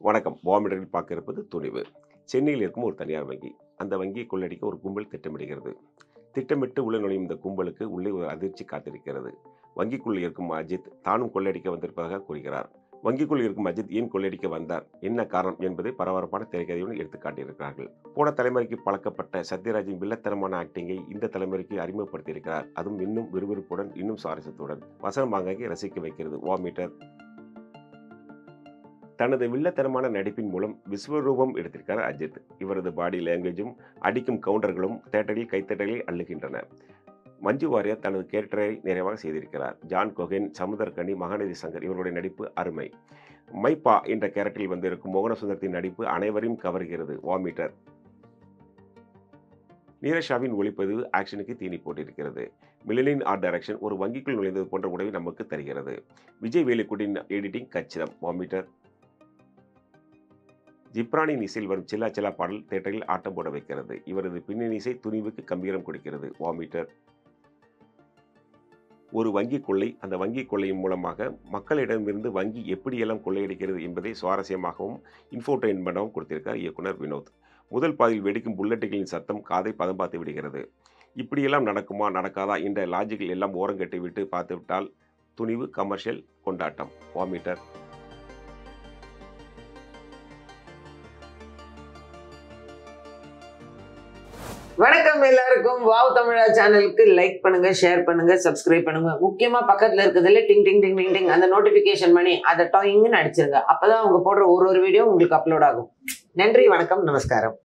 வணக்கம் வாமிடரில் பார்க்க இருப்பது துணிவு சென்னையில் இருக்கும் ஒரு தனியார் வங்கி அந்த வங்கியை கொள்ளடிக்க ஒரு கும்பல் திட்டமிடுகிறது திட்டமிட்டு உள்ள நுழையும் இந்த கும்பலுக்கு உள்ளே ஒரு அதிர்ச்சி காத்திருக்கிறது வங்கிக்குள் இருக்கும் அஜித் தானும் கொள்ளடிக்க வந்திருப்பதாக கூறுகிறார் வங்கிக்குள் இருக்கும் அஜித் ஏன் கொள்ளடிக்க வந்தார் என்ன காரணம் என்பதை பரபரப்பான திரைக்கதையுடன் எடுத்து காட்டியிருக்கிறார்கள் போன தலைமுறைக்கு பழக்கப்பட்ட சத்யராஜின் வில்லத்தனமான ஆக்டிங்கை இந்த தலைமுறைக்கு அறிமுகப்படுத்தியிருக்கிறார் அதுவும் இன்னும் விறுவிறுப்புடன் இன்னும் சுவாரஸ்யத்துடன் வசனம் வாங்கி ரசிக்க வைக்கிறது வாமீட்டர் தனது வில்லத்தனமான நடிப்பின் மூலம் விஸ்வரூபம் எடுத்திருக்கிறார் அஜித் இவரது பாடி லாங்குவேஜும் அடிக்கும் கவுண்டர்களும் தேட்டரில் கைத்தட்டலில் அள்ளுகின்றன மஞ்சு வாரியர் தனது கேரக்டரை நிறைவாக செய்திருக்கிறார் ஜான் கொகேன் சமுதர்கனி மகாநதி சங்கர் இவருடைய நடிப்பு அருமை மைப்பா என்ற கேரக்டரில் வந்திருக்கும் மோகனசுந்தரத்தின் நடிப்பு அனைவரையும் கவர்கிறது வாமிட்டர் நீரஷாவின் ஒளிப்பதிவு ஆக்ஷனுக்கு தீனி போட்டிருக்கிறது மில்லனின் ஆர்ட் டைரக்ஷன் ஒரு வங்கிக்குள் நுழைந்தது போன்ற உணவை நமக்கு தருகிறது விஜய் வேலுக்குடியின் எடிட்டிங் கச்சிதம் வாமிட்டர் ஜிப்ரானின் இசையில் வரும் சில்லா சில்லா பாடல் தேட்டரில் ஆட்டம் போட வைக்கிறது இவரது பின்னணி இசை துணிவுக்கு கம்பீரம் கொடுக்கிறது வாமிட்டர் ஒரு வங்கி கொள்ளை அந்த வங்கி கொள்ளையின் மூலமாக மக்களிடமிருந்து வங்கி எப்படியெல்லாம் கொள்ளையடிக்கிறது என்பதை சுவாரஸ்யமாகவும் இன்ஃபோர்டைன்மெண்டாகவும் கொடுத்திருக்கார் இயக்குனர் வினோத் முதல் பாதியில் வெடிக்கும் புல்லட்டுகளின் சத்தம் காதை பதம் பார்த்து விடுகிறது இப்படியெல்லாம் நடக்குமா நடக்காதா என்ற லாஜிக்கல் எல்லாம் ஓரங்கட்டி விட்டு பார்த்துவிட்டால் துணிவு கமர்ஷியல் கொண்டாட்டம் வாமிட்டர் வணக்கம் எல்லாருக்கும் வாவ் தமிழா சேனலுக்கு லைக் பண்ணுங்க ஷேர் பண்ணுங்க சப்ஸ்கிரைப் பண்ணுங்க முக்கியமா பக்கத்துல இருக்கிறதுல டிங் டிங் டிங் டிங் டிங் அந்த நோட்டிபிகேஷன் பண்ணி அதை டாயிங்னு அடிச்சிருங்க அப்பதான் அவங்க போடுற ஒரு ஒரு வீடியோ உங்களுக்கு அப்லோட் ஆகும் நன்றி வணக்கம் நமஸ்காரம்